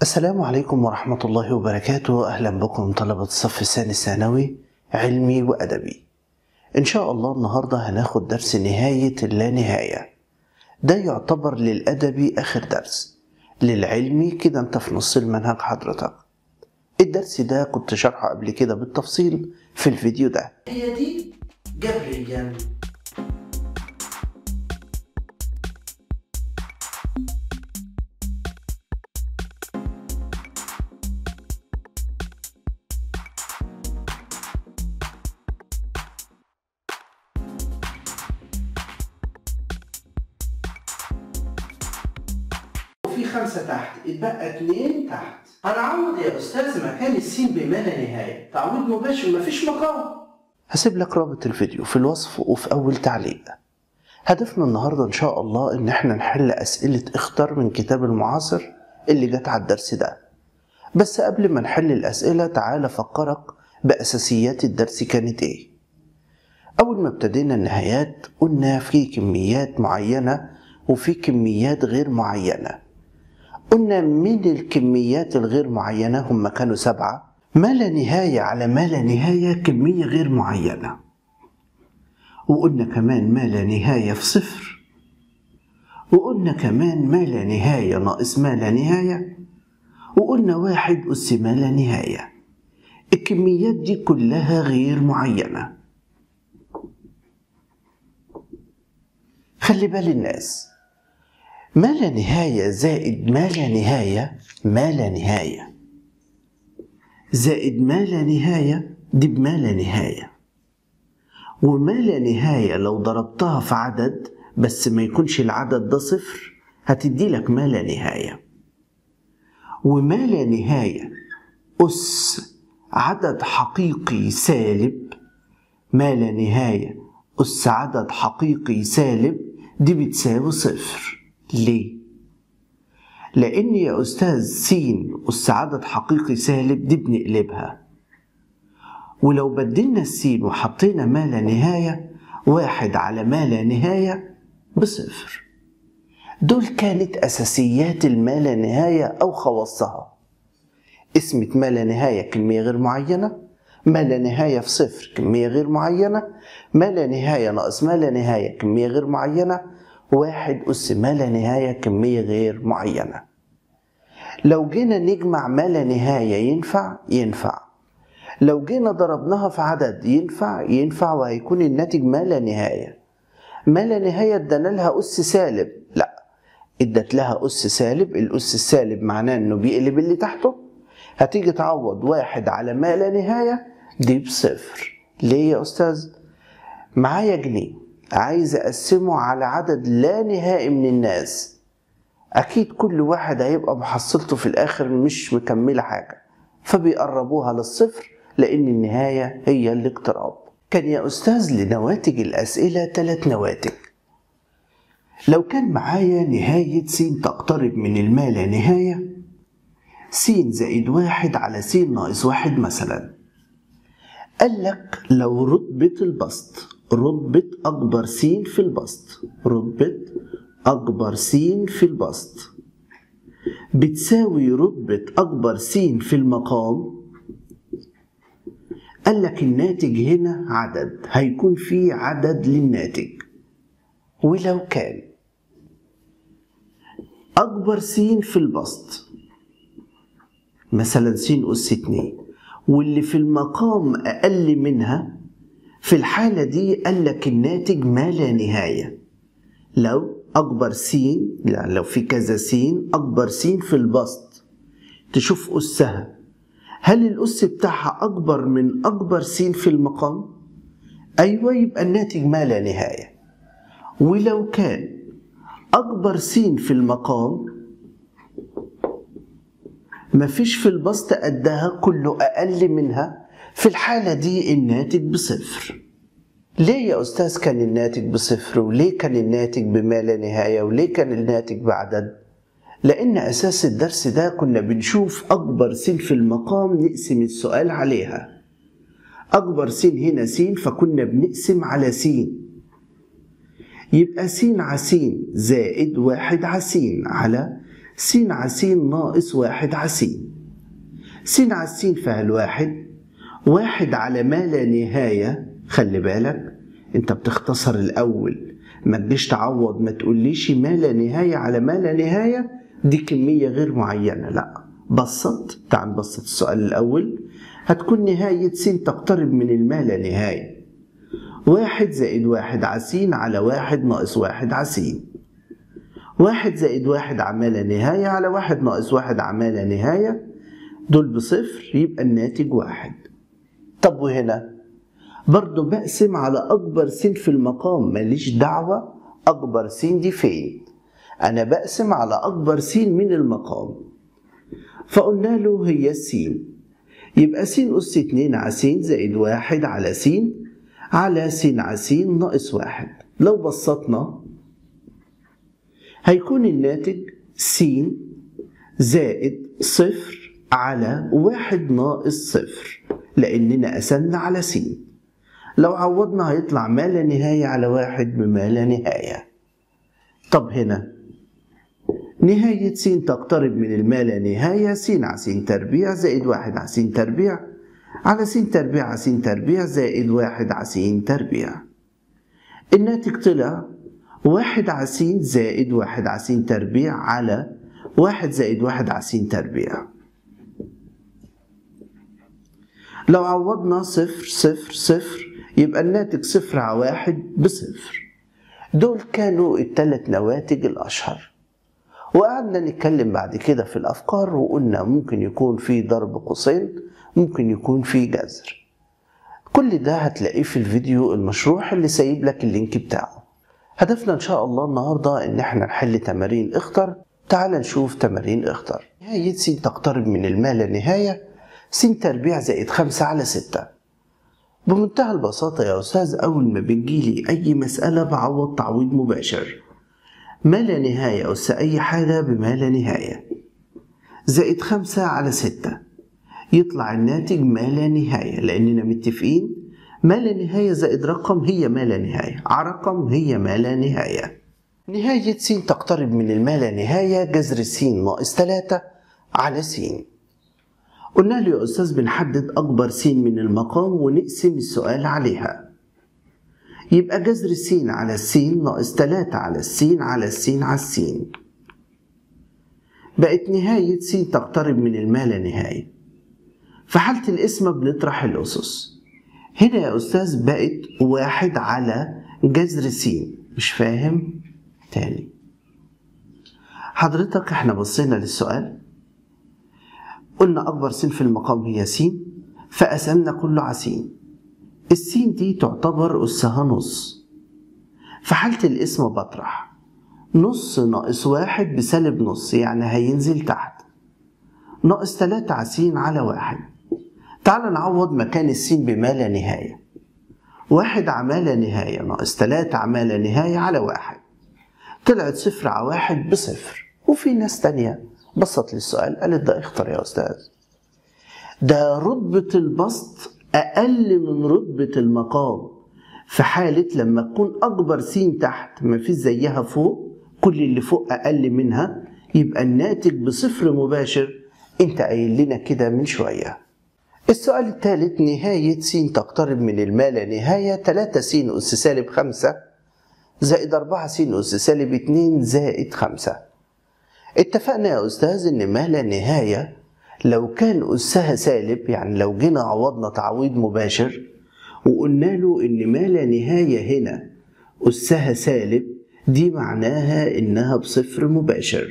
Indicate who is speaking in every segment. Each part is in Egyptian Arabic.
Speaker 1: السلام عليكم ورحمة الله وبركاته أهلا بكم طلبة الصف الثاني الثانوي علمي وأدبي إن شاء الله النهاردة هناخد درس نهاية اللانهاية ده يعتبر للأدبي آخر درس للعلمي كده أنت في نص المنهج حضرتك الدرس ده كنت شرحه قبل كده بالتفصيل في الفيديو ده هي دي جبريا وفي خمسة تحت اتبقى اتنين تحت هنعوض يا أستاذ مكان السين بما لا نهاية تعويض مباشر مفيش مقام هسيب لك رابط الفيديو في الوصف وفي أول تعليق هدفنا النهاردة إن شاء الله إن إحنا نحل أسئلة اختار من كتاب المعاصر اللي جت على الدرس ده بس قبل ما نحل الأسئلة تعال أفكرك بأساسيات الدرس كانت إيه أول ما ابتدينا النهايات قلنا في كميات معينة وفي كميات غير معينة قلنا من الكميات الغير معينة هم كانوا سبعة ما لا نهاية على ما لا نهاية كمية غير معينة وقلنا كمان ما لا نهاية في صفر وقلنا كمان ما لا نهاية ناقص ما لا نهاية وقلنا واحد أس ما لا نهاية الكميات دي كلها غير معينة خلي بال الناس ما لا نهاية زائد ما لا نهاية ما لا نهاية زائد ما لا نهاية دي بما لا نهاية وما لا نهاية لو ضربتها في عدد بس ما يكونش العدد ده صفر هتدي لك ما لا نهاية وما لا نهاية أس عدد حقيقي سالب ما لا نهاية أس عدد حقيقي سالب دي بتساوي صفر ليه؟ لأن يا أستاذ س أس عدد حقيقي سالب دي بنقلبها ولو بدلنا السين وحطينا ما لا نهاية واحد على ما لا نهاية بصفر دول كانت أساسيات الما لا نهاية أو خواصها اسمة ما لا نهاية كمية غير معينة ما لا نهاية في صفر كمية غير معينة ما لا نهاية ناقص ما لا نهاية كمية غير معينة واحد أس ما لا نهاية كمية غير معينة لو جينا نجمع ما لا نهاية ينفع ينفع لو جينا ضربناها في عدد ينفع ينفع وهيكون الناتج ما لا نهاية ما لا نهاية ادانا لها أس سالب لا ادت لها أس سالب الأس السالب معناه إنه بيقلب اللي تحته هتيجي تعوض واحد على ما لا نهاية دي بصفر ليه يا أستاذ؟ معايا جنيه عايز أقسمه على عدد لا نهائي من الناس أكيد كل واحد هيبقى محصلته في الآخر مش مكملة حاجة فبيقربوها للصفر لأن النهاية هي الاقتراب كان يا أستاذ لنواتج الأسئلة ثلاث نواتج لو كان معايا نهاية س تقترب من الما لا نهاية س زائد واحد على س ناقص واحد مثلا قال لك لو رتبة البسط رتبة أكبر س في البسط رتبة أكبر س في البسط بتساوي رتبة أكبر س في المقام قال لك الناتج هنا عدد هيكون في عدد للناتج ولو كان أكبر س في البسط مثلا س أس اتنين واللي في المقام أقل منها في الحالة دي قال لك الناتج ما لا نهاية لو أكبر س يعني لو في كذا س أكبر س في البسط تشوف أسها هل الأس بتاعها أكبر من أكبر س في المقام؟ أيوة يبقى الناتج ما لا نهاية ولو كان أكبر س في المقام مفيش في البسط قدها كله أقل منها في الحالة دي الناتج بصفر ليه يا أستاذ كان الناتج بصفر وليه كان الناتج بما لا نهاية وليه كان الناتج بعدد لأن أساس الدرس ده كنا بنشوف أكبر س في المقام نقسم السؤال عليها أكبر س هنا س فكنا بنقسم على س يبقى س ع س زائد واحد ع س على س على س ناقص واحد على س س على س فيها الواحد واحد على ما لا نهاية خلي بالك انت بتختصر الأول ما تجيش تعوض ما تقوليش ما لا نهاية على ما لا نهاية دي كمية غير معينة لا بسط تعال نبسط السؤال الأول هتكون نهاية س تقترب من الما لا نهاية واحد زائد واحد على س على واحد ناقص واحد على س واحد زائد واحد عمالة نهاية على واحد ناقص واحد عمالة نهاية دول بصفر يبقى الناتج واحد طب وهنا برضو بقسم على أكبر س في المقام ماليش دعوة أكبر س دي فين أنا بقسم على أكبر س من المقام فقلنا له هي السين يبقى س أس اتنين على س زائد واحد على س على س على س ناقص واحد لو بسطنا هيكون الناتج س زائد صفر على واحد ناقص صفر لأننا قسمنا على س لو عوضنا هيطلع ما لا نهاية على واحد بما لا نهاية طب هنا نهاية س تقترب من الما لا نهاية س على س تربيع زائد واحد على س تربيع على س تربيع على س تربيع زائد واحد على س تربيع الناتج طلع واحد على س زائد واحد على س تربيع على واحد زائد واحد على س تربيع لو عوضنا صفر صفر صفر يبقى الناتج صفر على واحد بصفر دول كانوا التلات نواتج الأشهر وقعدنا نتكلم بعد كده في الأفكار وقلنا ممكن يكون في ضرب قوسين ممكن يكون في جذر كل ده هتلاقيه في الفيديو المشروح اللي سايب لك اللينك بتاعه هدفنا ان شاء الله النهارده ان احنا نحل تمارين اختر تعال نشوف تمارين اختر نهاية س تقترب من الما لا نهاية س تربيع زائد خمسة على ستة بمنتهى البساطة يا أستاذ أول ما بتجيلي أي مسألة بعوض تعويض مباشر ما لا نهاية أس أي حاجة بما لا نهاية زائد خمسة على ستة يطلع الناتج ما لا نهاية لأننا متفقين ما لا نهاية زائد رقم هي ما لا نهاية على رقم هي ما لا نهاية نهاية س تقترب من الما لا نهاية جذر س ناقص 3 على س قلنا له يا أستاذ بنحدد أكبر س من المقام ونقسم السؤال عليها يبقى جذر س على الس ناقص 3 على الس على الس على الس بقت نهاية س تقترب من الما لا نهاية في حالة القسمة بنطرح الأسس هنا يا أستاذ بقت واحد على جذر س مش فاهم تاني حضرتك احنا بصينا للسؤال قلنا أكبر س في المقام هي س فقسمنا كله على س السين دي تعتبر أسها نص في حالة القسمة بطرح نص ناقص واحد بسالب نص يعني هينزل تحت ناقص تلاتة على س على واحد تعال نعوض مكان السين بما لا نهاية واحد عمالة نهاية ناقص تلاتة عمالة نهاية على واحد طلعت صفر على واحد بصفر وفي ناس تانية بسط لي السؤال قالت ده اختر يا أستاذ ده رتبة البسط أقل من رتبة المقام في حالة لما تكون أكبر س تحت ما فيش زيها فوق كل اللي فوق أقل منها يبقى الناتج بصفر مباشر انت قايل لنا كده من شويه السؤال الثالث نهاية س تقترب من الما لا نهاية 3 س أس سالب 5 زائد 4 س أس سالب 2 زائد 5 اتفقنا يا أستاذ إن ما لا نهاية لو كان أسها سالب يعني لو جينا عوضنا تعويض مباشر وقلنا له إن ما لا نهاية هنا أسها سالب دي معناها إنها بصفر مباشر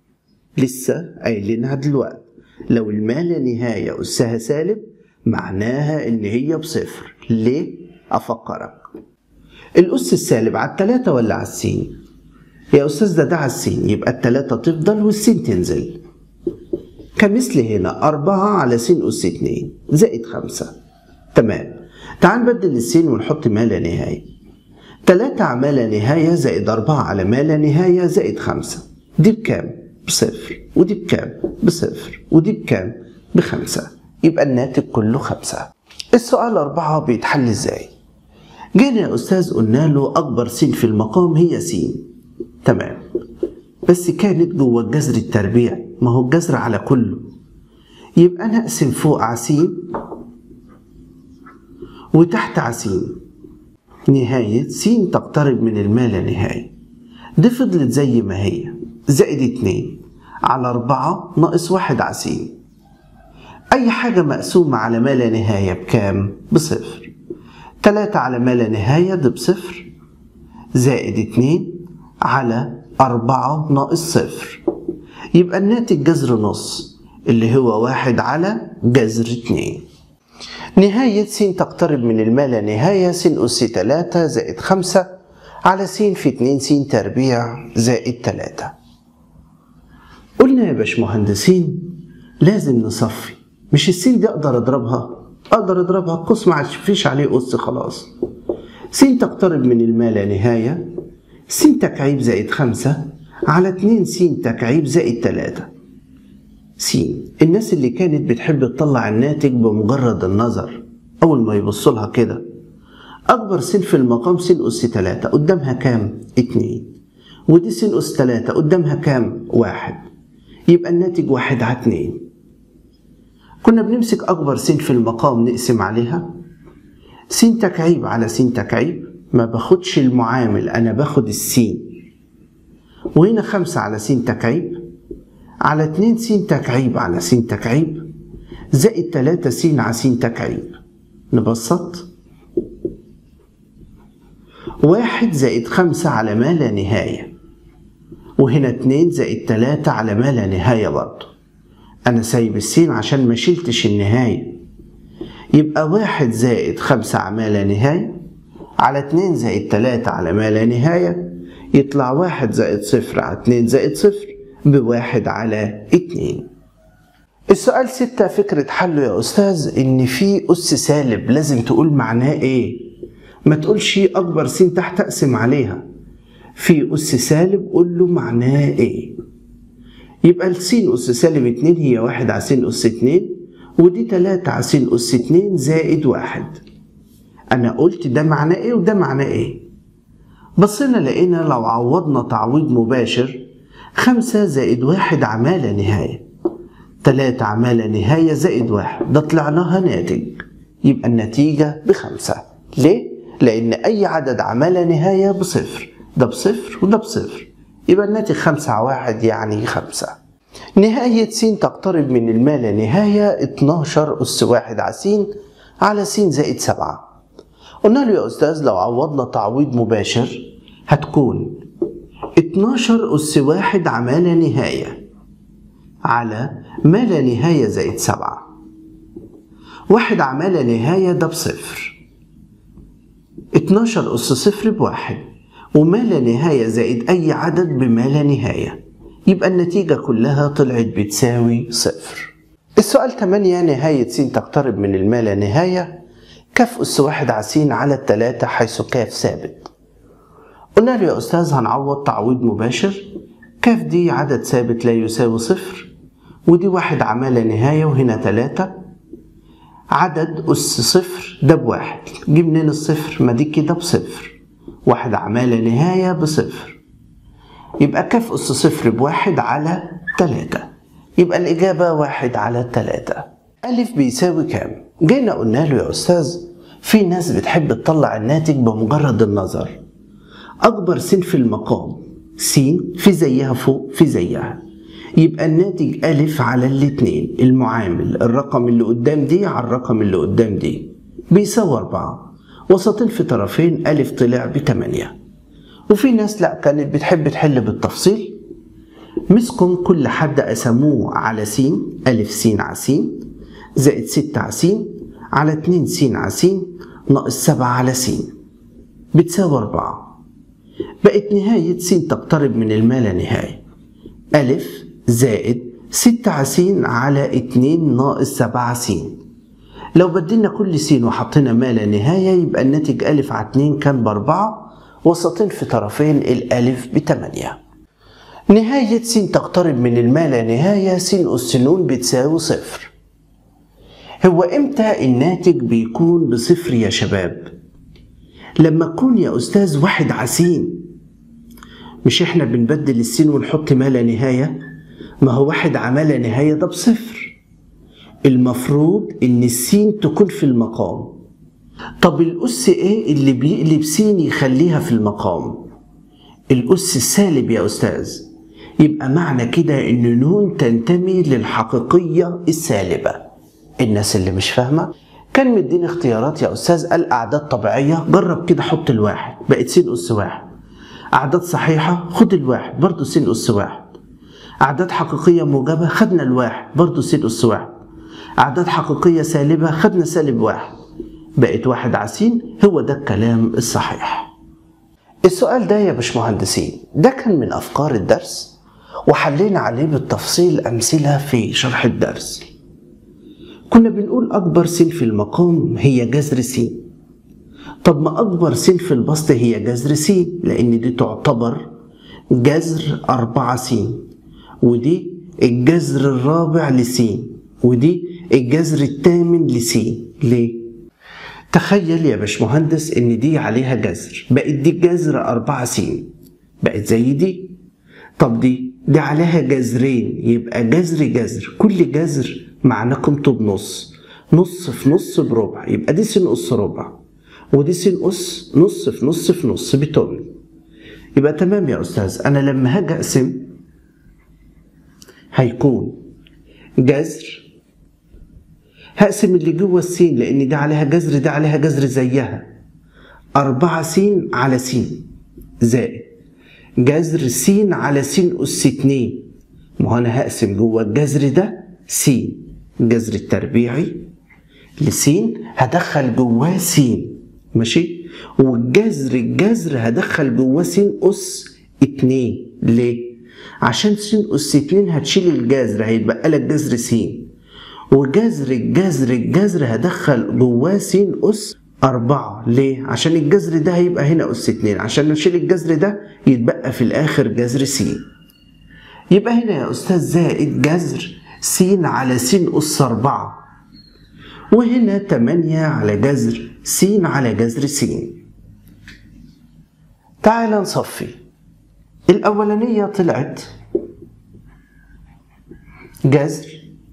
Speaker 1: لسه قايلينها دلوقتي لو الما لا نهاية أسها سالب معناها إن هي بصفر ليه؟ أفكرك الأس السالب على التلاتة ولا على السين؟ يا أستاذ ده ده على السين يبقى التلاتة تفضل والسين تنزل كمثل هنا أربعة على س أس اتنين زائد خمسة تمام تعال نبدل السين ونحط ما لا نهاية تلاتة على ما لا نهاية زائد أربعة على ما لا نهاية زائد خمسة دي بكام؟ بصفر ودي بكام؟ بصفر ودي بكام؟ بخمسة يبقى الناتج كله خمسة السؤال أربعة بيتحل إزاي؟ جينا يا أستاذ قلنا له أكبر س في المقام هي س تمام بس كانت جوه الجذر التربيع ما هو الجذر على كله يبقى أنا أقسم فوق عسين وتحت عسين نهاية س تقترب من الما لا نهاية دي فضلت زي ما هي زائد اتنين على أربعة ناقص واحد عسين أي حاجة مقسومة على ما لا نهاية بكام؟ بصفر تلاتة على ما لا نهاية ده بصفر زائد اتنين على أربعة ناقص صفر يبقى الناتج جذر نص اللي هو واحد على جذر اتنين نهاية س تقترب من الما لا نهاية س أس تلاتة زائد خمسة على س في اتنين س تربيع زائد تلاتة قلنا يا باشمهندسين لازم نصفي مش السين دي اقدر اضربها اقدر اضربها قوس ما فيش عليه اس خلاص س تقترب من الما لا نهاية س تكعيب زائد خمسة على اتنين س تكعيب زائد تلاتة س الناس اللي كانت بتحب تطلع الناتج بمجرد النظر أول ما يبصوا لها كده أكبر س في المقام س أس تلاتة قدامها كام؟ اتنين ودي س أس تلاتة قدامها كام؟ واحد يبقى الناتج واحد على اتنين كنا بنمسك أكبر س في المقام نقسم عليها س تكعيب على س تكعيب ما باخدش المعامل أنا باخد السين وهنا خمسة على س تكعيب على اتنين س تكعيب على س تكعيب زائد تلاتة س على س تكعيب نبسط واحد زائد خمسة على ما لا نهاية وهنا اتنين زائد تلاتة على ما لا نهاية برضه أنا سايب السين عشان ما شلتش النهاية يبقى واحد زائد خمسة على ما لا نهاية على اتنين زائد تلاتة على ما لا نهاية يطلع واحد زائد صفر على اتنين زائد صفر بواحد على اتنين السؤال ستة فكرة حله يا أستاذ إن في أس سالب لازم تقول معناه إيه ما تقولش أكبر س تحت أقسم عليها في أس سالب قول له معناه إيه يبقى الس أس سالب اتنين هي واحد على س أس اتنين ودي تلاتة على س أس اتنين زائد واحد أنا قلت ده معناه إيه وده معناه إيه بصينا لقينا لو عوضنا تعويض مباشر خمسة زائد واحد عمالة نهاية تلاتة عمالة نهاية زائد واحد ده طلع لها ناتج يبقى النتيجة بخمسة ليه؟ لأن أي عدد عمالة نهاية بصفر ده بصفر وده بصفر يبقى الناتج خمسة على واحد يعني خمسة نهاية س تقترب من الما لا نهاية 12 أس واحد على س على س زائد سبعة قلنا له يا أستاذ لو عوضنا تعويض مباشر هتكون 12 أس واحد عمالة نهاية على ما لا نهاية زائد سبعة واحد عمالة نهاية ده بصفر 12 أس صفر بواحد وما لا نهاية زائد أي عدد بما لا نهاية يبقى النتيجة كلها طلعت بتساوي صفر السؤال 8 نهاية س تقترب من الما لا نهاية كف أس واحد على س على التلاتة حيث كاف ثابت قلنا له يا أستاذ هنعوض تعويض مباشر كاف دي عدد ثابت لا يساوي صفر ودي واحد عمالة نهاية وهنا تلاتة عدد أس صفر ده بواحد جيب منين الصفر ما دي كده بصفر واحد عمالة نهاية بصفر يبقى كاف أس صفر بواحد على تلاتة يبقى الإجابة واحد على تلاتة ألف بيساوي كام؟ جينا قلنا له يا أستاذ في ناس بتحب تطلع الناتج بمجرد النظر أكبر س في المقام س في زيها فوق في زيها يبقى الناتج ألف على الاتنين المعامل الرقم اللي قدام دي على الرقم اللي قدام دي بيساوي أربعة وسطين في طرفين ألف طلع بتمانية وفي ناس لأ كانت بتحب تحل بالتفصيل مسكم كل حد قسموه على س ألف س على س زائد ستة على س على اتنين س على س ناقص سبعة على س بتساوي أربعة بقت نهاية س تقترب من الما لا نهاية ألف زائد ستة على س على اتنين ناقص سبعة س لو بدلنا كل س وحطينا ما لا نهاية يبقى الناتج ألف على اتنين كان بأربعة وسطين في طرفين الألف بتمانية نهاية س تقترب من الما لا نهاية س أس ن بتساوي صفر هو إمتى الناتج بيكون بصفر يا شباب؟ لما تكون يا أستاذ واحد عسين مش احنا بنبدل السين ونحط ما لا نهاية ما هو واحد عمل نهاية ده بصفر المفروض ان السين تكون في المقام طب الأس ايه اللي بيقلب سين يخليها في المقام الأس السالب يا أستاذ يبقى معنى كده ان نون تنتمي للحقيقية السالبة الناس اللي مش فاهمة كان مديني اختيارات يا أستاذ قال أعداد طبيعية جرب كده حط الواحد بقت س أس واحد أعداد صحيحة خد الواحد برضه س أس واحد أعداد حقيقية موجبة خدنا الواحد برضه س أس واحد أعداد حقيقية سالبة خدنا سالب واحد بقت واحد عسين هو ده الكلام الصحيح السؤال ده يا باشمهندسين ده كان من أفكار الدرس وحلينا عليه بالتفصيل أمثلة في شرح الدرس كنا بنقول أكبر س في المقام هي جذر س طب ما أكبر س في البسط هي جذر س لأن دي تعتبر جذر أربعة س ودي الجذر الرابع لس ودي الجذر الثامن لس ليه؟ تخيل يا باشمهندس إن دي عليها جذر بقت دي جذر أربعة س بقت زي دي طب دي دي عليها جذرين يبقى جذر جذر كل جذر معناه قيمته بنص نص في نص بربع يبقى دي س أس ربع ودي س أس نص في نص في نص بتمن يبقى تمام يا أستاذ أنا لما هاجي أقسم هيكون جذر هقسم اللي جوه السين لأن دي عليها جذر دي عليها جذر زيها أربعة س على س زائد جذر س على س أس اتنين ما هو أنا هقسم جوه الجذر ده س الجذر التربيعي لسين هدخل جواه س ماشي والجذر الجذر هدخل جواه س أس اتنين ليه؟ عشان س أس اتنين هتشيل الجذر هيتبقى لك جذر س وجذر الجذر الجذر هدخل جواه س أس أربعة ليه؟ عشان الجذر ده هيبقى هنا أس اتنين عشان نشيل الجذر ده يتبقى في الآخر جذر س يبقى هنا يا أستاذ زائد جذر س على س أس أربعة وهنا تمانية على جذر س على جذر س تعال نصفي الأولانية طلعت جذر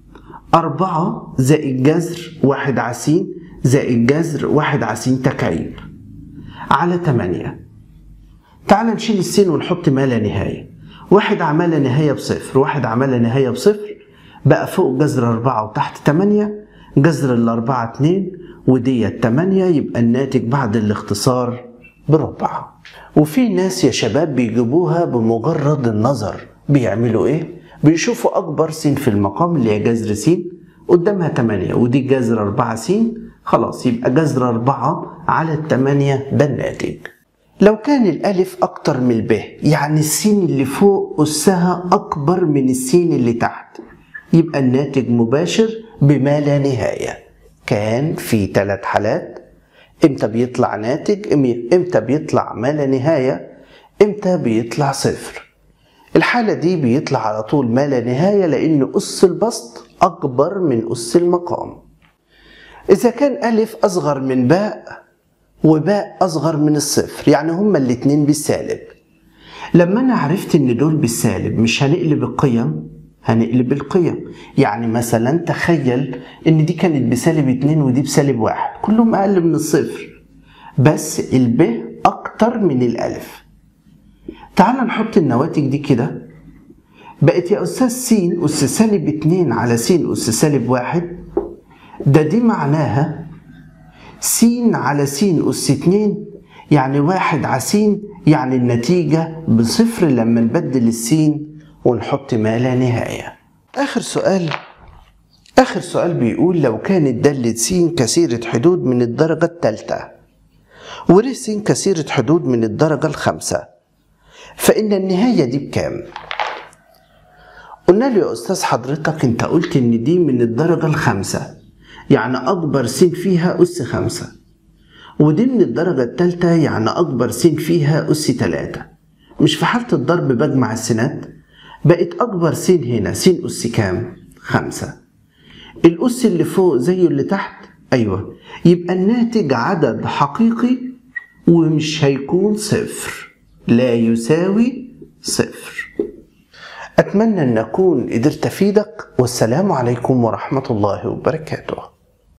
Speaker 1: أربعة زائد جذر واحد عسين زائد جذر واحد عسين تكعيب على تمانية تعال نشيل السين ونحط ما لا نهاية واحد عمل نهاية بصفر واحد عمل نهاية بصفر بقى فوق جذر أربعة وتحت تمانية جذر الأربعة اتنين ودي التمانية يبقى الناتج بعد الاختصار بربع وفي ناس يا شباب بيجيبوها بمجرد النظر بيعملوا ايه؟ بيشوفوا أكبر س في المقام اللي هي جذر س قدامها 8 ودي جذر 4 س خلاص يبقى جذر 4 على التمانية ده الناتج لو كان الألف أكتر من الب يعني السين اللي فوق أسها أكبر من السين اللي تحت يبقى الناتج مباشر بما لا نهاية كان في ثلاث حالات امتى بيطلع ناتج امتى بيطلع ما لا نهاية امتى بيطلع صفر الحالة دي بيطلع على طول ما لا نهاية لأن أس البسط أكبر من أس المقام إذا كان ألف أصغر من باء وباء أصغر من الصفر يعني هما الاتنين بالسالب لما أنا عرفت إن دول بالسالب مش هنقلب القيم هنقلب القيم يعني مثلا تخيل إن دي كانت بسالب اتنين ودي بسالب واحد كلهم أقل من الصفر بس الب أكتر من الألف تعال نحط النواتج دي كده بقت يا أستاذ س أس سالب اتنين على س أس سالب واحد ده دي معناها س على س أس اتنين يعني واحد على س يعني النتيجة بصفر لما نبدل السين ونحط ما لا نهاية آخر سؤال آخر سؤال بيقول لو كانت دالة س كثيرة حدود من الدرجة الثالثة ور س كثيرة حدود من الدرجة الخامسة فإن النهاية دي بكام؟ قلنا له يا أستاذ حضرتك أنت قلت إن دي من الدرجة الخامسة يعني أكبر س فيها أس خمسة ودي من الدرجة التالتة يعني أكبر س فيها أس تلاتة مش في حالة الضرب بجمع السنات بقت أكبر س هنا س أس كام؟ خمسة الأس اللي فوق زيه اللي تحت أيوة يبقى الناتج عدد حقيقي ومش هيكون صفر لا يساوي صفر أتمنى أن أكون قدرت أفيدك والسلام عليكم ورحمة الله وبركاته